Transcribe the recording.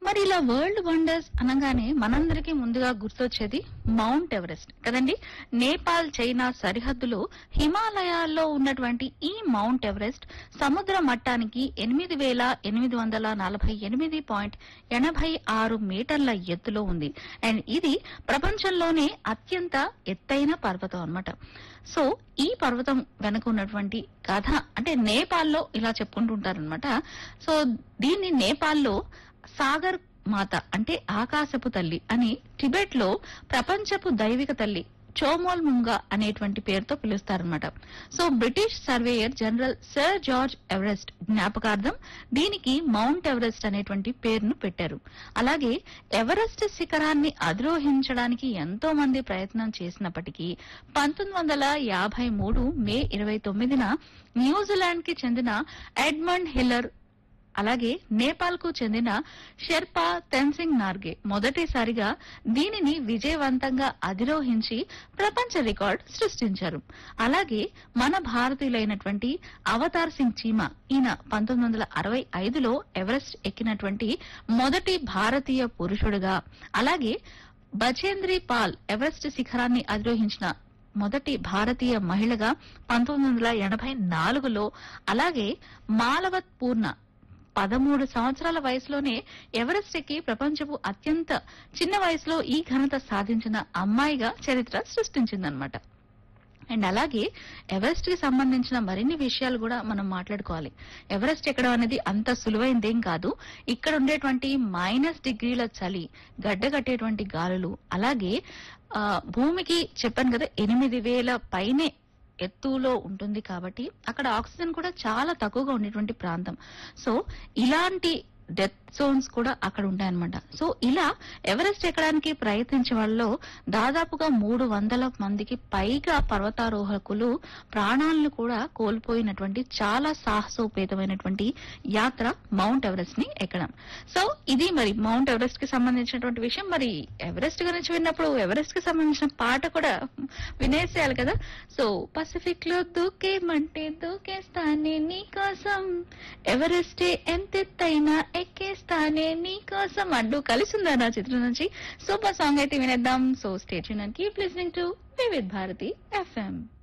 మరి ఇలా world wonders అనగానే మనందరికీ ముందుగా గుర్తొచ్చేది మౌంట్ ఎవరెస్ట్ కదండి నేపాల్ చైనా సరిహద్దులో హిమాలయాల్లో ఉన్నటువంటి ఈ మౌంట్ ఎవరెస్ట్ సముద్ర మట్టానికి ఎనిమిది వేల ఎనిమిది వందల నలభై ఎనిమిది పాయింట్ ఎనభై ఆరు మీటర్ల ఎత్తులో ఉంది అండ్ ఇది ప్రపంచంలోనే అత్యంత ఎత్తైన పర్వతం అన్నమాట సో ఈ పర్వతం వెనుక ఉన్నటువంటి కథ అంటే నేపాల్లో ఇలా చెప్పుకుంటుంటారనమాట సో దీన్ని నేపాల్లో సాగర్ మాత అంటే ఆకాశపు తల్లి అని టిబెట్ లో ప్రపంచపు దైవిక తల్లి చోమోల్ ముంగా అనేటువంటి పేరుతో పిలుస్తారనమాట so British surveyor general sir George Everest జ్ఞాపకార్థం దీనికి మౌంట్ ఎవరెస్ట్ అనేటువంటి పేరును పెట్టారు అలాగే ఎవరెస్ట్ శిఖరాన్ని అధిరోహించడానికి ఎంతో మంది ప్రయత్నం చేసినప్పటికీ పంతొమ్మిది వందల యాభై మూడు మే ఇరవై తొమ్మిదిన న్యూజిలాండ్ కి చెందిన ఎడ్మండ్ హిల్లర్ అలాగే నేపాల్ కు చెందిన షెర్పా తెన్సింగ్ నార్గే మొదటిసారిగా దీనిని విజయవంతంగా అధిరోహించి ప్రపంచ రికార్డ్ సృష్టించారు అలాగే మన భారతీయులైనటువంటి అవతార్ సింగ్ చీమా ఈయన పంతొమ్మిది వందల అరవై ఐదులో ఎవరెస్ట్ ఎక్కినటువంటి మొదటి భారతీయ పురుషుడుగా అలాగే బచేంద్రి పాల్ ఎవరెస్ట్ శిఖరాన్ని అధిరోహించిన మొదటి భారతీయ మహిళగా పంతొమ్మిది వందల ఎనభై నాలుగులో అలాగే మాలవత్ పూర్ణ పదమూడు సంవత్సరాల వయసులోనే ఎవరెస్ట్ ఎక్కి ప్రపంచపు అత్యంత చిన్న వయసులో ఈ ఘనత సాధించిన అమ్మాయిగా చరిత్ర సృష్టించిందనమాట అండ్ అలాగే ఎవరెస్ట్ కి సంబంధించిన మరిన్ని విషయాలు కూడా మనం మాట్లాడుకోవాలి ఎవరెస్ట్ ఎక్కడం అనేది అంత సులువైందేం కాదు ఇక్కడ ఉండేటువంటి మైనస్ డిగ్రీల చలి గడ్డగట్టేటువంటి గాలులు అలాగే ఆ, భూమికి చెప్పాను కదా ఎనిమిది వేల పైనే ఎత్తులో ఉంటుంది కాబట్టి అక్కడ ఆక్సిజన్ కూడా చాలా తక్కువగా ఉండేటువంటి ప్రాంతం సో ఇలాంటి డెత్ జోన్స్ కూడా అక్కడ ఉంటాయన్నమాట సో ఇలా ఎవరెస్ట్ ఎక్కడానికి ప్రయత్నించే వాళ్ళలో దాదాపుగా మూడు వందల మందికి పైగా పర్వతారోహకులు ప్రాణాలను కూడా కోల్పోయినటువంటి చాలా సాహసోపేతమైనటువంటి యాత్ర మౌంట్ ఎవరెస్ట్ ని ఎక్కడం సో ఇది మరి మౌంట్ ఎవరెస్ట్ కి సంబంధించినటువంటి విషయం మరి ఎవరెస్ట్ గురించి విన్నప్పుడు ఎవరెస్ట్ కి సంబంధించిన పాట కూడా వినేసేయాలి కదా సో పసిఫిక్ లో దూకేమంటే దూకేస్తానే నీకోసం ఎవరెస్టే ఎంతెత్తైనా ఎక్కేస్తానే నీకోసం అంటూ కలిసిందా నా చిత్రం నుంచి సూపర్ సాంగ్ అయితే వినేద్దాం so stay keep listening to Vividh Bharati FM